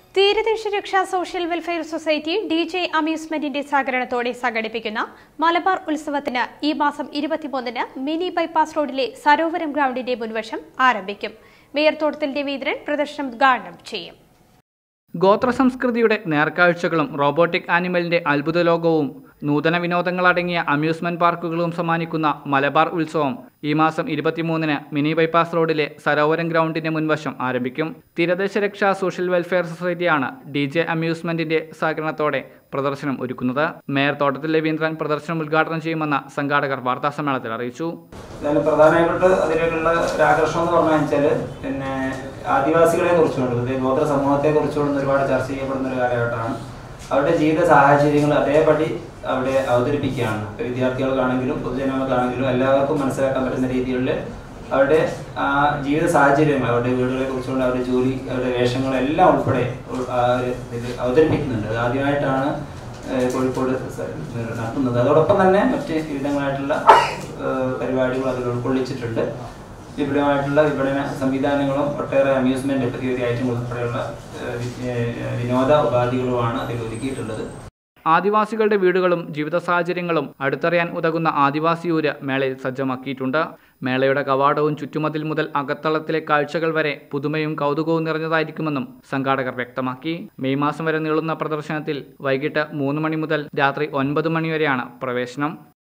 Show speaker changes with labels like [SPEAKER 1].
[SPEAKER 1] തീരദേശ രക്ഷാ social welfare society D J അമ്യൂസ്മെന്റിന്റെ സഹകരണത്തോടെ സംഘടിപ്പിക്കുന്ന മലബാർ ഉത്സവത്തിന് ഈ മാസം ഇരുപത്തിമൂന്നിന് മിനി ബൈപ്പാസ് റോഡിലെ സരോവരം ഗ്രൗണ്ടിന്റെ മുൻവശം ആരംഭിക്കും മേയർ തോട്ടത്തിൽ രവീന്ദ്രൻ പ്രദർശനം ഉദ്ഘാടനം ചെയ്യും
[SPEAKER 2] ഗോത്ര സംസ്കൃതിയുടെ നേർക്കാഴ്ചകളും റോബോട്ടിക് ആനിമലിന്റെ അത്ഭുത ലോകവും നൂതന വിനോദങ്ങളടങ്ങിയ അമ്യൂസ്മെന്റ് പാർക്കുകളും സമ്മാനിക്കുന്ന മലബാർ ഉത്സവം ഈ മാസം ഇരുപത്തിമൂന്നിന് മിനി ബൈപ്പാസ് റോഡിലെ സരോവരം ഗ്രൗണ്ടിന്റെ മുൻവശം ആരംഭിക്കും തീരദേശ രക്ഷാ സോഷ്യൽ വെൽഫെയർ സൊസൈറ്റിയാണ് ഡി ജെ അമ്യൂസ്മെന്റിന്റെ സഹകരണത്തോടെ പ്രദർശനം ഒരുക്കുന്നത് മേയർ തോട്ടത്തിൽ രവീന്ദ്രൻ പ്രദർശനം ഉദ്ഘാടനം ചെയ്യുമെന്ന് സംഘാടകർ വാർത്താസമ്മേളനത്തിൽ അറിയിച്ചു
[SPEAKER 3] അതിൽ പ്രധാനമായിട്ട് അതിലേക്കുള്ള ഒരു ആകർഷണം എന്ന് പറഞ്ഞു വെച്ചാൽ പിന്നെ ആദിവാസികളെ കുറിച്ചുകൊണ്ട് ഇത് ഗോത്ര സമൂഹത്തെ കുറിച്ചുകൊണ്ട് ഒരുപാട് ചർച്ച ചെയ്യപ്പെടുന്ന ഒരു കാലഘട്ടമാണ് അവരുടെ ജീവിത സാഹചര്യങ്ങൾ അതേപടി അവിടെ അവതരിപ്പിക്കുകയാണ് ഇപ്പൊ വിദ്യാർത്ഥികൾക്കാണെങ്കിലും പൊതുജനങ്ങൾക്കാണെങ്കിലും എല്ലാവർക്കും മനസ്സിലാക്കാൻ പറ്റുന്ന രീതിയിൽ അവരുടെ ആ ജീവിത സാഹചര്യം അവരുടെ വീടുകളെ കുറിച്ചുകൊണ്ട് അവരുടെ ജോലി അവരുടെ വേഷങ്ങളെല്ലാം ഉൾപ്പെടെ ഉൾ- ആ ഒരു ഇതിൽ അവതരിപ്പിക്കുന്നുണ്ട് അത് ആദ്യമായിട്ടാണ് ഏഹ് കോഴിക്കോട് സ- നടത്തുന്നത് അതോടൊപ്പം തന്നെ മറ്റ് വിവിധങ്ങളായിട്ടുള്ള ഏഹ് പരിപാടികൾ അതിൽ ഉൾക്കൊള്ളിച്ചിട്ടുണ്ട് വിപുലമായിട്ടുള്ള വിപണന സംവിധാനങ്ങളും ഒട്ടേറെ അമ്യൂസ്മെന്റ് പുതിയ ഐറ്റങ്ങൾ ഉൾപ്പെടെയുള്ള ഏഹ് വി- ഏഹ് വിനോദ ഉപാധികളുമാണ് അതിൽ ഒരുക്കിയിട്ടുള്ളത്
[SPEAKER 2] ആദിവാസികളുടെ വീടുകളും ജീവിത സാഹചര്യങ്ങളും അടുത്തറിയാൻ ഉതകുന്ന ആദിവാസിയൂര് മേളയിൽ സജ്ജമാക്കിയിട്ടുണ്ട് മേളയുടെ കവാടവും ചുറ്റുമതിൽ മുതൽ അകത്തളത്തിലെ കാഴ്ചകൾ വരെ പുതുമയും കൗതുകവും നിറഞ്ഞതായിരിക്കുമെന്നും സംഘാടകർ വ്യക്തമാക്കി മെയ് മാസം വരെ നീളുന്ന പ്രദർശനത്തിൽ വൈകിട്ട് മൂന്ന് മണി മുതൽ രാത്രി ഒൻപത് മണി വരെയാണ് പ്രവേശനം